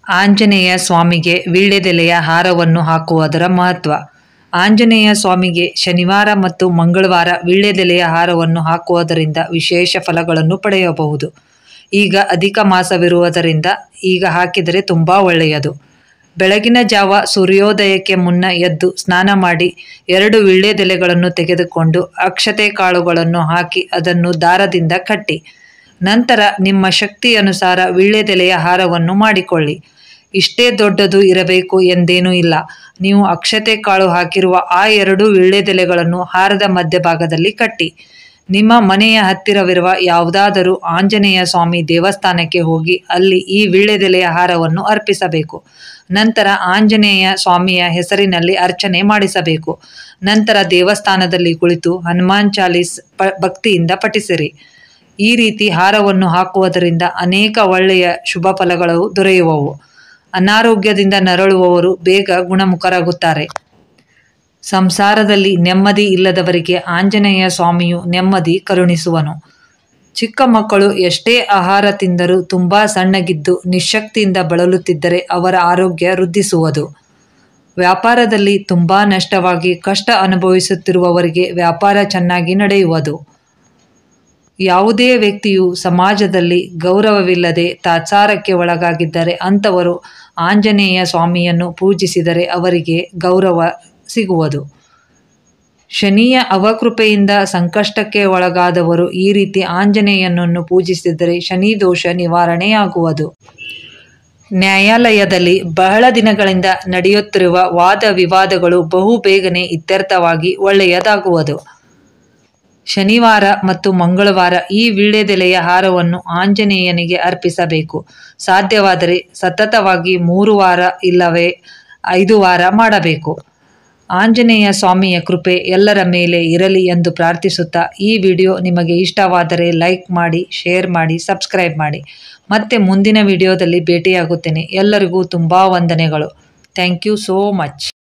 ಆಂಜನೇಯ ಸ್ವಾಮಿಗೆ ವೀಳ್ಯದೆಲೆಯ ಹಾರವನ್ನು ಹಾಕುವುದರ ಮಹತ್ವ ಆಂಜನೇಯ ಸ್ವಾಮಿಗೆ ಶನಿವಾರ ಮತ್ತು ಮಂಗಳವಾರ ವೀಳ್ಯದೆಲೆಯ ಹಾರವನ್ನು ಹಾಕುವುದರಿಂದ ವಿಶೇಷ ಫಲಗಳನ್ನು ಪಡೆಯಬಹುದು ಈಗ ಅಧಿಕ ಮಾಸವಿರುವುದರಿಂದ ಈಗ ಹಾಕಿದರೆ ತುಂಬ ಒಳ್ಳೆಯದು ಬೆಳಗಿನ ಜಾವ ಸೂರ್ಯೋದಯಕ್ಕೆ ಮುನ್ನ ಎದ್ದು ಸ್ನಾನ ಮಾಡಿ ಎರಡು ವೀಳ್ಯದೆಲೆಗಳನ್ನು ತೆಗೆದುಕೊಂಡು ಅಕ್ಷತೆ ಕಾಳುಗಳನ್ನು ಹಾಕಿ ಅದನ್ನು ದಾರದಿಂದ ಕಟ್ಟಿ ನಂತರ ನಿಮ್ಮ ಶಕ್ತಿ ಅನುಸಾರ ವೀಳ್ಯದೆಲೆಯ ಹಾರವನ್ನು ಮಾಡಿಕೊಳ್ಳಿ ಇಷ್ಟೇ ದೊಡ್ಡದು ಇರಬೇಕು ಎಂದೇನೂ ಇಲ್ಲ ನೀವು ಅಕ್ಷತೆ ಕಾಳು ಹಾಕಿರುವ ಆ ಎರಡು ವೀಳ್ಯದೆಲೆಗಳನ್ನು ಹಾರದ ಮಧ್ಯಭಾಗದಲ್ಲಿ ಕಟ್ಟಿ ನಿಮ್ಮ ಮನೆಯ ಹತ್ತಿರವಿರುವ ಯಾವುದಾದರೂ ಆಂಜನೇಯ ಸ್ವಾಮಿ ದೇವಸ್ಥಾನಕ್ಕೆ ಹೋಗಿ ಅಲ್ಲಿ ಈ ವೀಳ್ಯದೆಲೆಯ ಹಾರವನ್ನು ಅರ್ಪಿಸಬೇಕು ನಂತರ ಆಂಜನೇಯ ಸ್ವಾಮಿಯ ಹೆಸರಿನಲ್ಲಿ ಅರ್ಚನೆ ಮಾಡಿಸಬೇಕು ನಂತರ ದೇವಸ್ಥಾನದಲ್ಲಿ ಕುಳಿತು ಹನುಮಾನ್ ಚಾಲೀಸ್ ಪ ಭಕ್ತಿಯಿಂದ ಪಠಿಸಿರಿ ಈ ರೀತಿ ಹಾರವನ್ನು ಹಾಕುವುದರಿಂದ ಅನೇಕ ಒಳ್ಳೆಯ ಶುಭ ಫಲಗಳು ದೊರೆಯುವವು ಅನಾರೋಗ್ಯದಿಂದ ನರಳುವವರು ಬೇಗ ಗುಣಮುಖರಾಗುತ್ತಾರೆ ಸಂಸಾರದಲ್ಲಿ ನೆಮ್ಮದಿ ಇಲ್ಲದವರಿಗೆ ಆಂಜನೇಯ ಸ್ವಾಮಿಯು ನೆಮ್ಮದಿ ಕರುಣಿಸುವನು ಚಿಕ್ಕ ಮಕ್ಕಳು ಎಷ್ಟೇ ಆಹಾರ ತಿಂದರೂ ತುಂಬ ಸಣ್ಣಗಿದ್ದು ನಿಶಕ್ತಿಯಿಂದ ಬಳಲುತ್ತಿದ್ದರೆ ಅವರ ಆರೋಗ್ಯ ವೃದ್ಧಿಸುವುದು ವ್ಯಾಪಾರದಲ್ಲಿ ತುಂಬ ನಷ್ಟವಾಗಿ ಕಷ್ಟ ಅನುಭವಿಸುತ್ತಿರುವವರಿಗೆ ವ್ಯಾಪಾರ ಚೆನ್ನಾಗಿ ನಡೆಯುವುದು ಯಾವುದೇ ವ್ಯಕ್ತಿಯು ಸಮಾಜದಲ್ಲಿ ಗೌರವವಿಲ್ಲದೆ ತಾತ್ಸಾರಕ್ಕೆ ಒಳಗಾಗಿದ್ದರೆ ಅಂಥವರು ಆಂಜನೇಯ ಸ್ವಾಮಿಯನ್ನು ಪೂಜಿಸಿದರೆ ಅವರಿಗೆ ಗೌರವ ಸಿಗುವುದು ಶನಿಯ ಅವಕೃಪೆಯಿಂದ ಸಂಕಷ್ಟಕ್ಕೆ ಒಳಗಾದವರು ಈ ರೀತಿ ಆಂಜನೇಯನನ್ನು ಪೂಜಿಸಿದರೆ ಶನಿ ದೋಷ ನಿವಾರಣೆಯಾಗುವುದು ನ್ಯಾಯಾಲಯದಲ್ಲಿ ಬಹಳ ದಿನಗಳಿಂದ ನಡೆಯುತ್ತಿರುವ ವಾದ ವಿವಾದಗಳು ಬಹು ಬೇಗನೆ ಇತ್ಯರ್ಥವಾಗಿ ಒಳ್ಳೆಯದಾಗುವುದು ಶನಿವಾರ ಮತ್ತು ಮಂಗಳವಾರ ಈ ವೀಳ್ಯದೆಲೆಯ ಹಾರವನ್ನು ಆಂಜನೇಯನಿಗೆ ಅರ್ಪಿಸಬೇಕು ಸಾಧ್ಯವಾದರೆ ಸತತವಾಗಿ ಮೂರು ವಾರ ಇಲ್ಲವೇ ಐದು ವಾರ ಮಾಡಬೇಕು ಆಂಜನೇಯ ಸ್ವಾಮಿಯ ಕೃಪೆ ಎಲ್ಲರ ಮೇಲೆ ಇರಲಿ ಎಂದು ಪ್ರಾರ್ಥಿಸುತ್ತಾ ಈ ವಿಡಿಯೋ ನಿಮಗೆ ಇಷ್ಟವಾದರೆ ಲೈಕ್ ಮಾಡಿ ಶೇರ್ ಮಾಡಿ ಸಬ್ಸ್ಕ್ರೈಬ್ ಮಾಡಿ ಮತ್ತೆ ಮುಂದಿನ ವಿಡಿಯೋದಲ್ಲಿ ಭೇಟಿಯಾಗುತ್ತೇನೆ ಎಲ್ಲರಿಗೂ ತುಂಬ ವಂದನೆಗಳು ಥ್ಯಾಂಕ್ ಯು ಸೋ ಮಚ್